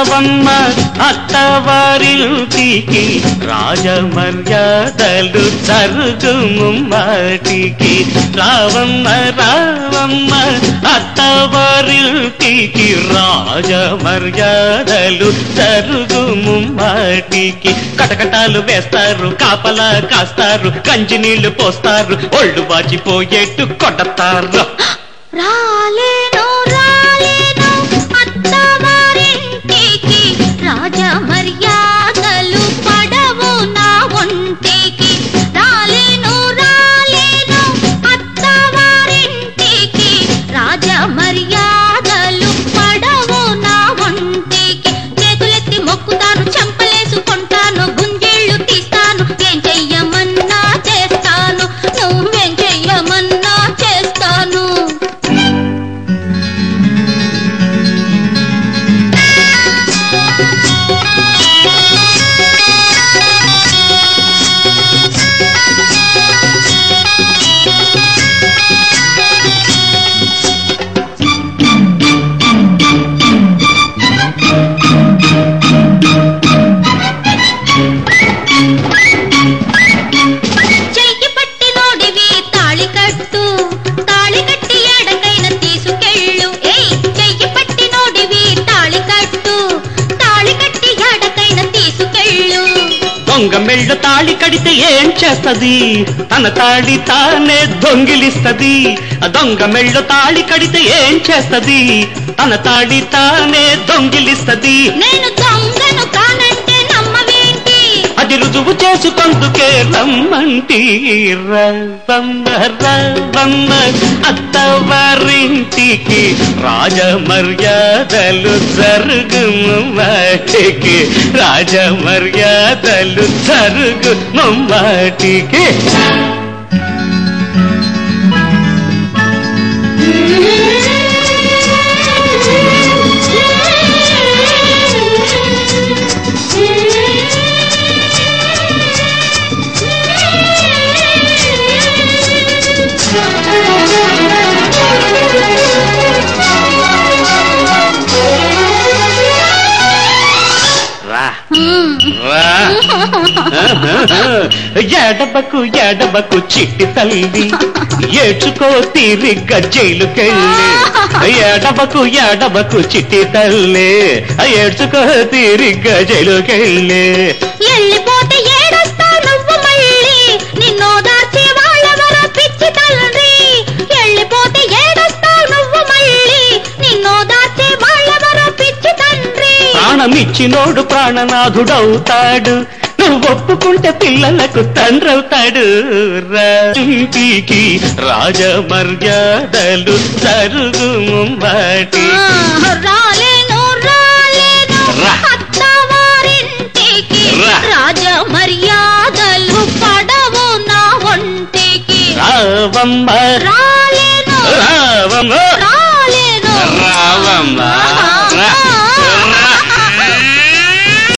రావమ్మ అత్తవారింటికి రాజమర్యాదలు జరుగుము మాటికి రావమ్మ రావమ్మ అత్తవారింటికి రాజమర్యాదలు జరుగుము మాటికి కటకటాలు వేస్తారు కాపలా కాస్తారు కంచి నీళ్లు పోస్తారు ఒళ్ళు వాచిపోయేట్టు కొడతారు రాలేను రాలేను అత్తవారింటికి రాజ మర్యాదలు పడవు నా ఒంటికి రాలేను రాలేను అత్తవారింటికి రాజ మర్యాదలు పడవు నా ఒంటికి చేతులెత్తి మొక్కుతాను చెంపలేసుకుంటాను గుంజేళ్ళు తీస్తాను ఏం చెయ్యమన్నా చేస్తాను నువ్వేం చెయ్యమన్నా చేస్తాను చెయ్యి పట్టి నోడివి తాళి కట్టు తాళి కట్టి ఎడకైన తీసుకెళ్ళు ఏయ్ చెయ్యి పట్టి నోడివి తాళి కట్టు తాళి కట్టి ఎడకైన తీసుకెళ్ళు దొంగ మెళ్ళ తాళి కడితే ఏం చేస్తది తన తాళి తానే దొంగిలిస్తది ఆ దొంగ మెళ్ళ తాళి కడితే ఏం చేస్తది తన తాళి తానే దొంగిలిస్తది నేను దొంగను కానంటే నమ్మవేంటి అది రుజువు చేసుకొందుకే రమ్మంటి రవ్వమ్మ రవ్వమ్మ అత్తవారింటికి రాజ మర్యాదలు జరుగుము వాటికి రాజ మర్యాదలు జరుగుము వాటికి రా రా ఎడబకు ఎడబకు చిట్టి తల్లి ఏడ్చుకో తీరిగ్గా జైలుకెళ్ళి ఎడబకు ఎడబకు చిట్టి తల్లి ఏడ్చుకో తీరిగ్గా జైలుకెళ్ళి వెళ్ళిపోతే ఏడొస్తావు నువ్వు మళ్ళీ నిన్నో దాచి వాళ్ళెవరో పిచ్చి తండ్రి వెళ్ళిపోతే ఏడొస్తావు నువ్వు మళ్ళీ నిన్నో దాచి వాళ్ళెవరో పిచ్చి తండ్రి ప్రాణమిచ్చినోడు ప్రాణనాథుడవుతాడు నువ్వు ఒప్పుకుంటే పిల్లలకు తండ్రవుతాడు రాజుకి రాజ మర్యాదలు జరుగుము వాటి ఆ, రాలేను రాలేను రా. అత్తవారింటికి రా. రాజ మర్యాదలు పడవు నా ఒంటికి రావమ్మ రా